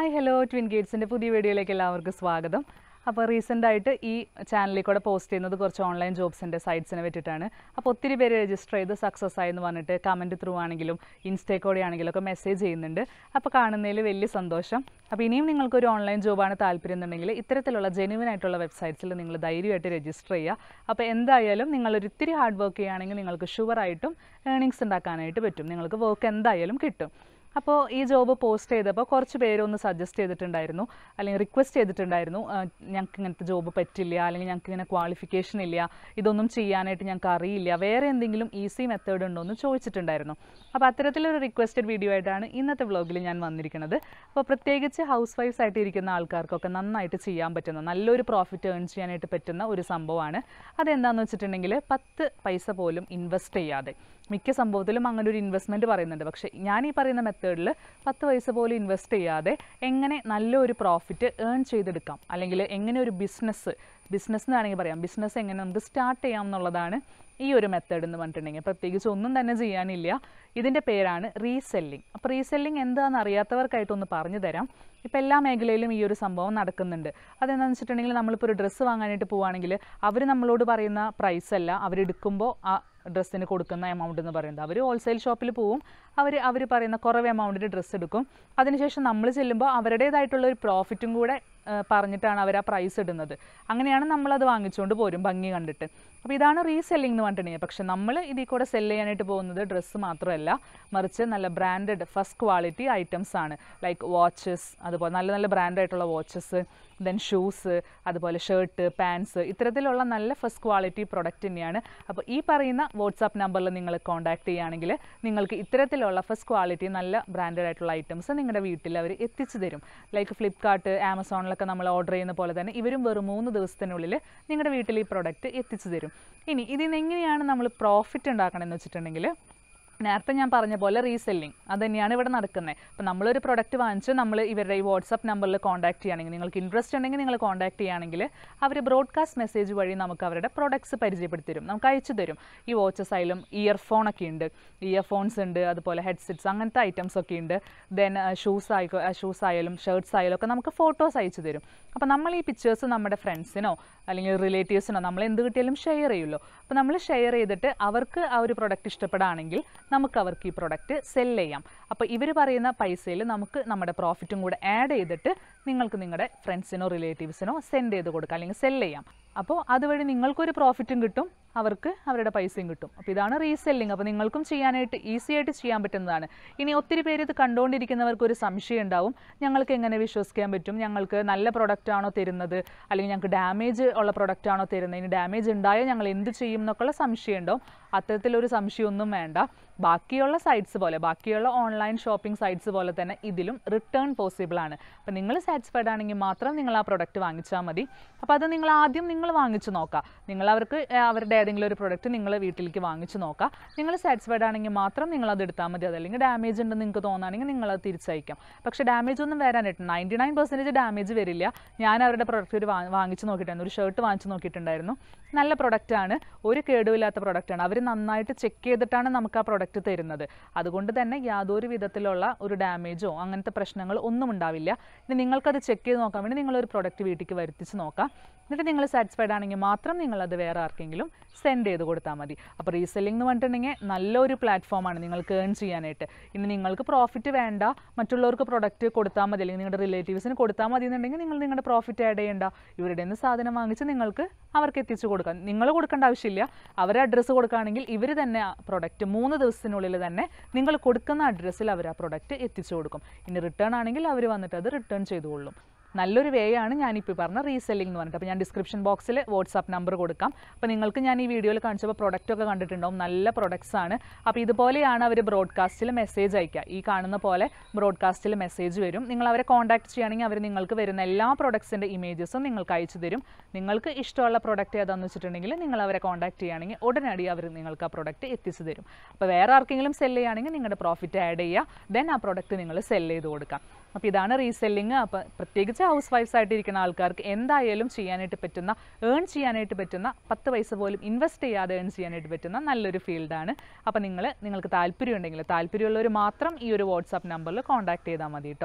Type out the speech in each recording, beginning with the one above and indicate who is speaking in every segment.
Speaker 1: hi hello twin ഗേറ്റ്സിൻ്റെ പുതിയ വീഡിയോയിലേക്ക് എല്ലാവർക്കും സ്വാഗതം അപ്പോൾ റീസെൻ്റ് ആയിട്ട് ഈ ചാനലിൽ കൂടെ പോസ്റ്റ് ചെയ്യുന്നത് കുറച്ച് ഓൺലൈൻ ജോബ്സിൻ്റെ സൈറ്റ്സിനെ പറ്റിയിട്ടാണ് അപ്പോൾ ഒത്തിരി പേര് രജിസ്റ്റർ ചെയ്ത് സക്സസ് ആയി എന്ന് പറഞ്ഞിട്ട് കമൻറ്റ് ത്രൂ ആണെങ്കിലും ഇൻസ്റ്റേ കൂടെ ആണെങ്കിലും ഒക്കെ മെസ്സേജ് ചെയ്യുന്നുണ്ട് അപ്പോൾ കാണുന്നതിൽ വലിയ സന്തോഷം അപ്പോൾ ഇനിയും നിങ്ങൾക്കൊരു ഓൺലൈൻ ജോബാണ് താല്പര്യം എന്നുണ്ടെങ്കിൽ ഇത്തരത്തിലുള്ള ജെനുവിൻ ആയിട്ടുള്ള വെബ്സൈറ്റ്സിൽ നിങ്ങൾ ധൈര്യമായിട്ട് രജിസ്റ്റർ ചെയ്യുക അപ്പോൾ എന്തായാലും നിങ്ങളൊരു ഇത്തിരി ഹാർഡ് വർക്ക് ചെയ്യുകയാണെങ്കിൽ നിങ്ങൾക്ക് ഷുവറായിട്ടും ഏണിങ്സ് ഉണ്ടാക്കാനായിട്ട് പറ്റും നിങ്ങൾക്ക് വർക്ക് എന്തായാലും കിട്ടും അപ്പോൾ ഈ ജോബ് പോസ്റ്റ് ചെയ്തപ്പോൾ കുറച്ച് പേരൊന്ന് സജസ്റ്റ് ചെയ്തിട്ടുണ്ടായിരുന്നു അല്ലെങ്കിൽ റിക്വസ്റ്റ് ചെയ്തിട്ടുണ്ടായിരുന്നു ആ, ഞങ്ങൾക്ക് ഇങ്ങനത്തെ ജോബ് പറ്റില്ല അല്ലെങ്കിൽ ഞങ്ങൾക്ക് ഇങ്ങനെ ക്വാളിഫിക്കേഷൻ ഇല്ല ഇതൊന്നും ചെയ്യാനായിട്ട് ഞങ്ങൾക്ക് അറിയില്ല വേറെ എന്തെങ്കിലും ഈസി മെത്തേഡ് ഉണ്ടോ എന്ന് ചോദിച്ചിട്ടുണ്ടായിരുന്നു അപ്പോൾ അത്തരത്തിലൊരു റിക്വസ്റ്റഡ് വീഡിയോ ആയിട്ടാണ് ഇന്നത്തെ വ്ളോഗിൽ ഞാൻ വന്നിരിക്കുന്നത് അപ്പോൾ പ്രത്യേകിച്ച് ഹൗസ് വൈഫ്സ് ആയിട്ട് ഇരിക്കുന്ന ആൾക്കാർക്കൊക്കെ നന്നായിട്ട് ചെയ്യാൻ പറ്റുന്ന നല്ലൊരു പ്രോഫിറ്റ് ഏൺ ചെയ്യാനായിട്ട് പറ്റുന്ന ഒരു സംഭവമാണ് അതെന്താണെന്ന് വെച്ചിട്ടുണ്ടെങ്കിൽ പത്ത് പൈസ പോലും ഇൻവെസ്റ്റ് ചെയ്യാതെ മിക്ക സംഭവത്തിലും അങ്ങനെ ഒരു ഇൻവെസ്റ്റ്മെൻറ്റ് പറയുന്നുണ്ട് പക്ഷേ ഞാൻ ഈ പറയുന്ന മെത്തേഡിൽ പത്ത് പൈസ പോലും ഇൻവെസ്റ്റ് ചെയ്യാതെ എങ്ങനെ നല്ലൊരു പ്രോഫിറ്റ് ഏൺ ചെയ്തെടുക്കാം അല്ലെങ്കിൽ എങ്ങനെ ഒരു ബിസിനസ് ബിസിനസ് എന്ന് വേണമെങ്കിൽ പറയാം ബിസിനസ് എങ്ങനെ നമുക്ക് സ്റ്റാർട്ട് ചെയ്യാം എന്നുള്ളതാണ് ഈ ഒരു മെത്തേഡ് എന്ന് പറഞ്ഞിട്ടുണ്ടെങ്കിൽ പ്രത്യേകിച്ച് ഒന്നും തന്നെ ചെയ്യാനില്ല ഇതിൻ്റെ പേരാണ് റീസെല്ലിംഗ് അപ്പോൾ റീസെല്ലിംഗ് എന്താണെന്ന് അറിയാത്തവർക്കായിട്ടൊന്ന് പറഞ്ഞു തരാം ഇപ്പോൾ എല്ലാ മേഖലയിലും ഈ ഒരു സംഭവം നടക്കുന്നുണ്ട് അതെന്താണെന്ന് വെച്ചിട്ടുണ്ടെങ്കിൽ നമ്മളിപ്പോൾ ഒരു ഡ്രസ്സ് വാങ്ങാനായിട്ട് പോവുകയാണെങ്കിൽ അവർ നമ്മളോട് പറയുന്ന പ്രൈസ് അല്ല അവരെടുക്കുമ്പോൾ ആ ഡ്രസ്സിന് കൊടുക്കുന്ന എമൗണ്ട് എന്ന് പറയുന്നത് അവർ ഹോൾസെയിൽ ഷോപ്പിൽ പോവും അവർ അവർ പറയുന്ന കുറവ് എമൗണ്ടിൻ്റെ ഡ്രസ്സ് എടുക്കും അതിനുശേഷം നമ്മൾ ചെല്ലുമ്പോൾ അവരുടേതായിട്ടുള്ള ഒരു പ്രോഫിറ്റും കൂടെ ആ, പറഞ്ഞിട്ടാണ് അവർ ആ പ്രൈസ് ഇടുന്നത് അങ്ങനെയാണ് നമ്മളത് വാങ്ങിച്ചുകൊണ്ട് പോരും ഭംഗി കണ്ടിട്ട് അപ്പോൾ ഇതാണ് റീസെല്ലിംഗ് എന്ന് പറഞ്ഞിട്ടുണ്ടെങ്കിൽ പക്ഷേ നമ്മൾ ഇതിൽ കൂടെ സെല് ചെയ്യാനായിട്ട് പോകുന്നത് ഡ്രസ്സ് മാത്രമല്ല മറിച്ച് നല്ല ബ്രാൻഡഡ് ഫസ്റ്റ് ക്വാളിറ്റി ഐറ്റംസ് ആണ് ലൈക്ക് വാച്ചസ് അതുപോലെ നല്ല നല്ല ബ്രാൻഡായിട്ടുള്ള വാച്ചസ് ദെൻ ഷൂസ് അതുപോലെ ഷർട്ട് പാൻസ് ഇത്തരത്തിലുള്ള നല്ല ഫസ്റ്റ് ക്വാളിറ്റി പ്രൊഡക്റ്റ് തന്നെയാണ് അപ്പോൾ ഈ പറയുന്ന വാട്സാപ്പ് നമ്പറിൽ നിങ്ങൾ കോൺടാക്ട് ചെയ്യുകയാണെങ്കിൽ നിങ്ങൾക്ക് ഇത്തരത്തിലുള്ള ഫസ്റ്റ് ക്വാളിറ്റി നല്ല ബ്രാൻഡഡ് ആയിട്ടുള്ള ഐറ്റംസ് നിങ്ങളുടെ വീട്ടിൽ അവർ എത്തിച്ചു തരും ലൈക്ക് ഫ്ലിപ്കാർട്ട് ആമസോണിലൊക്കെ നമ്മൾ ഓർഡർ ചെയ്യുന്ന പോലെ തന്നെ ഇവരും വെറും മൂന്ന് ദിവസത്തിനുള്ളിൽ നിങ്ങളുടെ വീട്ടിൽ ഈ പ്രൊഡക്റ്റ് എത്തിച്ചു തരും ഇനി ഇതിൽ നിന്ന് എങ്ങനെയാണ് നമ്മൾ പ്രോഫിറ്റ് ഉണ്ടാക്കണമെന്ന് വെച്ചിട്ടുണ്ടെങ്കിൽ നേരത്തെ ഞാൻ പറഞ്ഞ പോലെ റീസെല്ലിംഗ് അത് തന്നെയാണ് ഇവിടെ നടക്കുന്നത് അപ്പോൾ നമ്മളൊരു പ്രൊഡക്റ്റ് വാങ്ങിച്ച് നമ്മൾ ഇവരുടെ ഈ വാട്സപ്പ് നമ്പറിൽ കോൺടാക്ട് ചെയ്യുകയാണെങ്കിൽ നിങ്ങൾക്ക് ഇൻട്രസ്റ്റ് ഉണ്ടെങ്കിൽ നിങ്ങൾ കോൺടാക്ട് ചെയ്യുകയാണെങ്കിൽ അവർ ബ്രോഡ്കാസ്റ്റ് മെസ്സേജ് വഴി നമുക്ക് അവരുടെ പ്രൊഡക്ട്സ് പരിചയപ്പെടുത്തി തരും നമുക്ക് അയച്ചു തരും ഈ വാച്ചസ് ആയാലും ഇയർഫോൺ ഒക്കെ ഉണ്ട് ഇയർഫോൺസ് ഉണ്ട് അതുപോലെ ഹെഡ്സെറ്റ്സ് അങ്ങനത്തെ ഐറ്റംസ് ഒക്കെ ഉണ്ട് ദെൻ ഷൂസ് ആയിക്കോ ഷൂസ് ആയാലും ഷർട്ട്സ് ആയാലും ഒക്കെ നമുക്ക് ഫോട്ടോസ് അയച്ചു തരും അപ്പോൾ നമ്മൾ ഈ പിക്ചേഴ്സ് നമ്മുടെ ഫ്രണ്ട്സിനോ അല്ലെങ്കിൽ റിലേറ്റീവ്സിനോ നമ്മൾ എന്ത് കിട്ടിയാലും ഷെയർ ചെയ്യുമല്ലോ അപ്പോൾ നമ്മൾ ഷെയർ ചെയ്തിട്ട് അവർക്ക് ആ ഒരു പ്രൊഡക്റ്റ് ഇഷ്ടപ്പെടുകയാണെങ്കിൽ നമുക്ക് അവർക്ക് ഈ പ്രൊഡക്റ്റ് സെൽ ചെയ്യാം അപ്പോൾ ഇവർ പറയുന്ന പൈസയിൽ നമുക്ക് നമ്മുടെ പ്രോഫിറ്റും കൂടെ ആഡ് ചെയ്തിട്ട് നിങ്ങൾക്ക് നിങ്ങളുടെ ഫ്രണ്ട്സിനോ റിലേറ്റീവ്സിനോ സെൻഡ് ചെയ്ത് കൊടുക്കാം അല്ലെങ്കിൽ സെൽ ചെയ്യാം അപ്പോൾ അതുവഴി നിങ്ങൾക്കൊരു പ്രോഫിറ്റും കിട്ടും അവർക്ക് അവരുടെ പൈസയും കിട്ടും അപ്പോൾ ഇതാണ് റീസെല്ലിംഗ് അപ്പോൾ നിങ്ങൾക്കും ചെയ്യാനായിട്ട് ഈസി ആയിട്ട് ചെയ്യാൻ പറ്റുന്നതാണ് ഇനി ഒത്തിരി പേര് ഇത് കണ്ടുകൊണ്ടിരിക്കുന്നവർക്ക് ഒരു സംശയം ഉണ്ടാവും ഞങ്ങൾക്ക് എങ്ങനെ വിശ്വസിക്കാൻ പറ്റും ഞങ്ങൾക്ക് നല്ല പ്രൊഡക്റ്റ് ആണോ തരുന്നത് അല്ലെങ്കിൽ ഞങ്ങൾക്ക് ഡാമേജ് ഉള്ള പ്രൊഡക്റ്റ് ആണോ തരുന്നത് ഇനി ഡാമേജ് ഉണ്ടായാൽ ഞങ്ങൾ എന്ത് ചെയ്യും എന്നൊക്കെയുള്ള സംശയം ഉണ്ടാവും അത്തരത്തിലൊരു സംശയമൊന്നും വേണ്ട ബാക്കിയുള്ള സൈറ്റ്സ് പോലെ ബാക്കിയുള്ള ഓൺലൈൻ ഷോപ്പിംഗ് സൈറ്റ്സ് പോലെ തന്നെ ഇതിലും റിട്ടേൺ പോസിബിൾ ആണ് അപ്പോൾ നിങ്ങൾ സാറ്റിസ്ഫൈഡ് ആണെങ്കിൽ മാത്രം നിങ്ങൾ ആ പ്രൊഡക്റ്റ് വാങ്ങിച്ചാൽ മതി അപ്പോൾ അത് നിങ്ങൾ ആദ്യം നിങ്ങൾ വാങ്ങിച്ചു നോക്കുക നിങ്ങൾ അവർക്ക് ഏ, അവരുടെ ഏതെങ്കിലും ഒരു പ്രൊഡക്റ്റ് നിങ്ങൾ വീട്ടിലേക്ക് വാങ്ങിച്ചു നോക്കുക നിങ്ങൾ സാറ്റിസ്ഫൈഡ് ആണെങ്കിൽ മാത്രം നിങ്ങൾ അത് എടുത്താൽ മതി അതല്ലെങ്കിൽ ഡാമേജ് ഉണ്ടെന്ന് നിങ്ങൾക്ക് തോന്നുകയാണെങ്കിൽ നിങ്ങൾ അത് തിരിച്ചയക്കാം പക്ഷേ ഡാമേജ് ഒന്നും വരാനായിട്ട് നയൻറ്റി നയൻ പെർസെൻറ്റേജ് ഡാമേജ് വരില്ല ഞാൻ അവരുടെ പ്രൊഡക്റ്റ് ഒരു വാ- വാങ്ങിച്ച് നോക്കിയിട്ടുണ്ടായിരുന്നു ഒരു ഷർട്ട് വാങ്ങിച്ച് നോക്കിയിട്ടുണ്ടായിരുന്നു നല്ല പ്രൊഡക്റ്റ് ആണ് ഒരു കേടുമില്ലാത്ത പ്രൊഡക്റ്റ് ആണ് അവർ നന്നായിട്ട് ചെക്ക് ചെയ്തിട്ടാണ് നമുക്ക് ആ പ്രൊഡക്റ്റ് തരുന്നത് അതുകൊണ്ട് തന്നെ യാതൊരു വിധത്തിലുള്ള ഒരു ഡാമേജോ അങ്ങനത്തെ പ്രശ്നങ്ങൾ ഒന്നും ഉണ്ടാവില്ല ഇനി നിങ്ങൾക്കത് ചെക്ക് ചെയ്ത് നോക്കാൻ വേണ്ടി നിങ്ങളൊരു പ്രൊഡക്റ്റ് വീട്ടിലേക്ക് വരുത്തിച്ച് നോക്കാം എന്നിട്ട് നിങ്ങൾ സാറ്റിസ്ഫൈഡ് ആണെങ്കിൽ മാത്രം നിങ്ങളത് വേറെ ആർക്കെങ്കിലും സെൻഡ് ചെയ്ത് കൊടുത്താൽ മതി അപ്പോൾ റീസെല്ലിംഗ് എന്ന് പറഞ്ഞിട്ടുണ്ടെങ്കിൽ നല്ലൊരു പ്ലാറ്റ്ഫോമാണ് നിങ്ങൾക്ക് ഏൺ ചെയ്യാനായിട്ട് ഇനി നിങ്ങൾക്ക് പ്രോഫിറ്റ് വേണ്ട മറ്റുള്ളവർക്ക് പ്രൊഡക്റ്റ് കൊടുത്താൽ മതി അല്ലെങ്കിൽ നിങ്ങളുടെ റിലേറ്റീവ്സിന് കൊടുത്താൽ മതി എന്നുണ്ടെങ്കിൽ നിങ്ങൾ നിങ്ങളുടെ പ്രോഫിറ്റ് ആഡ് ചെയ്യേണ്ട ഇവരുടെ നിന്ന് സാധനം വാങ്ങിച്ച് നിങ്ങൾക്ക് അവർക്ക് എത്തിച്ചു കൊടുക്കാം നിങ്ങൾ കൊടുക്കേണ്ട ആവശ്യമില്ല അവരെ അഡ്രസ്സ് കൊടുക്കുകയാണെങ്കിൽ ഇവർ തന്നെ ആ പ്രൊഡക്റ്റ് മൂന്ന് ദിവസത്തിനുള്ളിൽ തന്നെ നിങ്ങൾ കൊടുക്കുന്ന അഡ്രസ്സിൽ അവർ ആ പ്രൊഡക്റ്റ് എത്തിച്ചു കൊടുക്കും ഇനി റിട്ടേൺ ആണെങ്കിൽ അവർ വന്നിട്ട് അത് റിട്ടേൺ ചെയ്തുകൊള്ളും നല്ലൊരു വേ ആണ് ഞാനിപ്പോൾ പറഞ്ഞ റീസെല്ലിംഗ് എന്ന് പറഞ്ഞിട്ട് അപ്പോൾ ഞാൻ ഡിസ്ക്രിപ്ഷൻ ബോക്സിൽ വാട്സാപ്പ് നമ്പർ കൊടുക്കാം അപ്പോൾ നിങ്ങൾക്ക് ഞാൻ ഈ വീഡിയോയിൽ കാണിച്ചപ്പോൾ പ്രൊഡക്റ്റ് ഒക്കെ കണ്ടിട്ടുണ്ടാവും നല്ല പ്രൊഡക്ട്സ് ആണ് അപ്പോൾ ഇതുപോലെയാണ് അവർ ബ്രോഡ്കാസ്റ്റിൽ മെസ്സേജ് അയക്കുക ഈ കാണുന്ന പോലെ ബ്രോഡ്കാസ്റ്റിൽ മെസ്സേജ് വരും നിങ്ങൾ അവരെ കോൺടാക്ട് ചെയ്യുകയാണെങ്കിൽ അവർ നിങ്ങൾക്ക് വരുന്ന എല്ലാ പ്രൊഡക്ട്സിൻ്റെ ഇമേജസും നിങ്ങൾക്ക് അയച്ചു തരും നിങ്ങൾക്ക് ഇഷ്ടമുള്ള പ്രൊഡക്റ്റ് ഏതാണെന്ന് വെച്ചിട്ടുണ്ടെങ്കിൽ നിങ്ങൾ അവരെ കോൺടാക്ട് ചെയ്യുകയാണെങ്കിൽ ഉടനടി അവർ നിങ്ങൾക്ക് ആ പ്രൊഡക്റ്റ് എത്തിച്ചു തരും അപ്പോൾ വേറെ ആർക്കെങ്കിലും സെല് ചെയ്യുകയാണെങ്കിൽ നിങ്ങളുടെ പ്രോഫിറ്റ് ആഡ് ചെയ്യുക ദെൻ ആ പ്രൊഡക്റ്റ് നിങ്ങൾ സെല് ചെയ്ത് കൊടുക്കാം അപ്പോൾ ഇതാണ് റീസെല്ലിങ് അപ്പോൾ പ്രത്യേകിച്ച് ഹൗസ് വൈഫ്സ് ആയിട്ട് ഇരിക്കുന്ന ആൾക്കാർക്ക് എന്തായാലും ചെയ്യാനായിട്ട് പറ്റുന്ന ഏൺ ചെയ്യാനായിട്ട് പറ്റുന്ന പത്ത് പൈസ പോലും ഇൻവെസ്റ്റ് ചെയ്യാതെ ഏൺ ചെയ്യാനായിട്ട് പറ്റുന്ന നല്ലൊരു ഫീൽഡാണ് അപ്പോൾ നിങ്ങൾ നിങ്ങൾക്ക് താല്പര്യം ഉണ്ടെങ്കിൽ താല്പര്യമുള്ളവർ മാത്രം ഈ ഒരു വാട്സാപ്പ് നമ്പറിൽ കോൺടാക്ട് ചെയ്താൽ മതി കേട്ടോ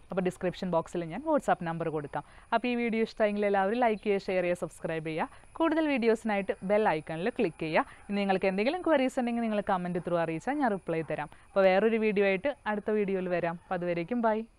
Speaker 1: അപ്പോൾ ഡിസ്ക്രിപ്ഷൻ ബോക്സിൽ ഞാൻ വാട്സാപ്പ് നമ്പർ കൊടുക്കാം അപ്പോൾ ഈ വീഡിയോ ഇഷ്ടമെങ്കിൽ എല്ലാവരും ലൈക്ക് ചെയ്യുക ഷെയർ ചെയ്യുക സബ്സ്ക്രൈബ് ചെയ്യുക കൂടുതൽ വീഡിയോസിനായിട്ട് ബെൽ ഐക്കണിൽ ക്ലിക്ക് ചെയ്യുക ഇനി നിങ്ങൾക്ക് എന്തെങ്കിലും ക്വയറീസ് ഉണ്ടെങ്കിൽ നിങ്ങൾ കമൻറ്റ് ത്രൂ അറിയിച്ചാൽ ഞാൻ റിപ്ലൈ തരാം അപ്പോൾ വേറൊരു വീഡിയോ ആയിട്ട് അടുത്ത വീഡിയോയിൽ വരാം അപ്പോൾ അതുവരേക്കും ബൈ